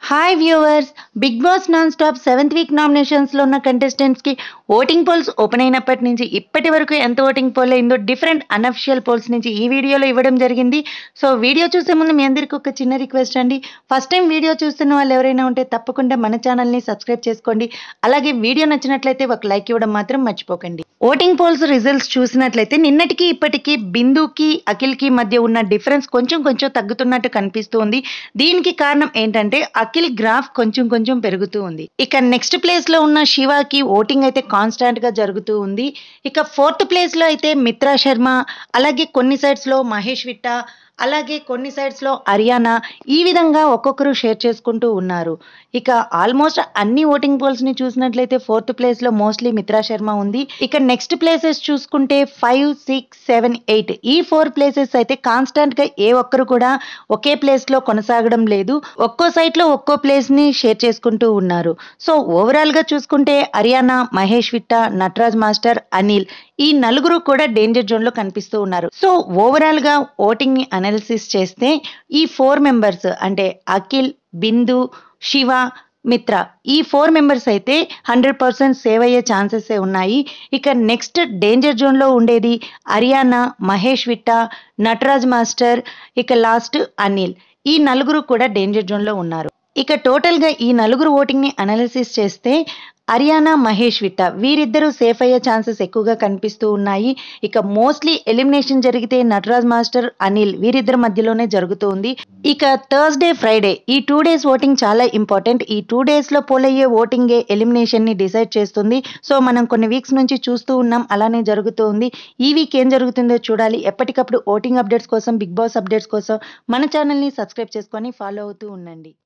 hi viewers Bigg Boss non stop seventh week నామినేషన్స్లో ఉన్న కంటెస్టెంట్స్కి ఓటింగ్ పోల్స్ ఓపెన్ అయినప్పటి నుంచి ఇప్పటి వరకు ఎంత ఓటింగ్ పోల్ అయిందో డిఫరెంట్ అనఫిషియల్ పోల్స్ నుంచి ఈ వీడియోలో ఇవ్వడం జరిగింది సో వీడియో చూసే ముందు మీ అందరికీ ఒక చిన్న రిక్వెస్ట్ అండి ఫస్ట్ టైం వీడియో చూస్తున్న వాళ్ళు ఎవరైనా ఉంటే తప్పకుండా మన ఛానల్ని సబ్స్క్రైబ్ చేసుకోండి అలాగే వీడియో నచ్చినట్లయితే ఒక లైక్ ఇవ్వడం మాత్రం మర్చిపోకండి ఓటింగ్ పోల్స్ రిజల్ట్స్ చూసినట్లయితే నిన్నటికి ఇప్పటికీ బిందుకి అఖిల్కి మధ్య ఉన్న డిఫరెన్స్ కొంచెం కొంచెం తగ్గుతున్నట్టు కనిపిస్తూ ఉంది దీనికి కారణం ఏంటంటే అఖిల్ గ్రాఫ్ కొంచెం కొంచెం పెరుగుతూ ఉంది ఇక నెక్స్ట్ ప్లేస్ లో ఉన్న శివకి ఓటింగ్ అయితే కాన్స్టాంట్ గా జరుగుతూ ఉంది ఇక ఫోర్త్ ప్లేస్ లో అయితే మిత్రా శర్మ అలాగే కొన్ని సైడ్స్ లో మహేష్ విట్ట అలాగే కొన్ని సైడ్స్ లో హర్యానా ఈ విధంగా ఒక్కొక్కరు షేర్ చేసుకుంటూ ఉన్నారు ఇక ఆల్మోస్ట్ అన్ని ఓటింగ్ పోల్స్ ని చూసినట్లయితే ఫోర్త్ ప్లేస్ లో మోస్ట్లీ మిత్రా శర్మ ఉంది ఇక నెక్స్ట్ ప్లేసెస్ చూసుకుంటే ఫైవ్ సిక్స్ సెవెన్ ఎయిట్ ఈ ఫోర్ ప్లేసెస్ అయితే కాన్స్టాంట్ గా ఏ ఒక్కరు కూడా ఒకే ప్లేస్ లో కొనసాగడం లేదు ఒక్కో సైట్ లో ఒక్కో ప్లేస్ ని షేర్ చేసుకుంటూ ఉన్నారు సో ఓవరాల్ గా చూసుకుంటే హర్యానా మహేష్ విట్ట నటరాజ్ మాస్టర్ అనిల్ ఈ నలుగురు కూడా డేంజర్ జోన్ లో కనిపిస్తూ ఉన్నారు సో ఓవరాల్ గా ఓటింగ్ ని అనాలిసిస్ చేస్తే ఈ ఫోర్ మెంబర్స్ అంటే అఖిల్ బిందు శివ మిత్ర ఈ ఫోర్ మెంబర్స్ అయితే హండ్రెడ్ పర్సెంట్ సేవ్ అయ్యే ఛాన్సెస్ ఉన్నాయి ఇక నెక్స్ట్ డేంజర్ జోన్లో ఉండేది హర్యానా మహేష్ విట్ట నటరాజ్ మాస్టర్ ఇక లాస్ట్ అనిల్ ఈ నలుగురు కూడా డేంజర్ జోన్లో ఉన్నారు ఇక టోటల్గా ఈ నలుగురు ఓటింగ్ని అనాలిసిస్ చేస్తే హర్యానా మహేష్ విట్ట వీరిద్దరూ సేఫ్ అయ్యే ఛాన్సెస్ ఎక్కువగా కనిపిస్తూ ఉన్నాయి ఇక మోస్ట్లీ ఎలిమినేషన్ జరిగితే నటరాజ్ మాస్టర్ అనిల్ వీరిద్దరి మధ్యలోనే జరుగుతుంది ఇక థర్స్డే ఫ్రైడే ఈ టూ డేస్ ఓటింగ్ చాలా ఇంపార్టెంట్ ఈ టూ డేస్లో పోలయ్యే ఓటింగే ఎలిమినేషన్ని డిసైడ్ చేస్తుంది సో మనం కొన్ని వీక్స్ నుంచి చూస్తూ ఉన్నాం అలానే జరుగుతూ ఉంది ఈ వీక్ ఏం జరుగుతుందో చూడాలి ఎప్పటికప్పుడు ఓటింగ్ అప్డేట్స్ కోసం బిగ్ బాస్ అప్డేట్స్ కోసం మన ఛానల్ని సబ్స్క్రైబ్ చేసుకొని ఫాలో అవుతూ ఉండండి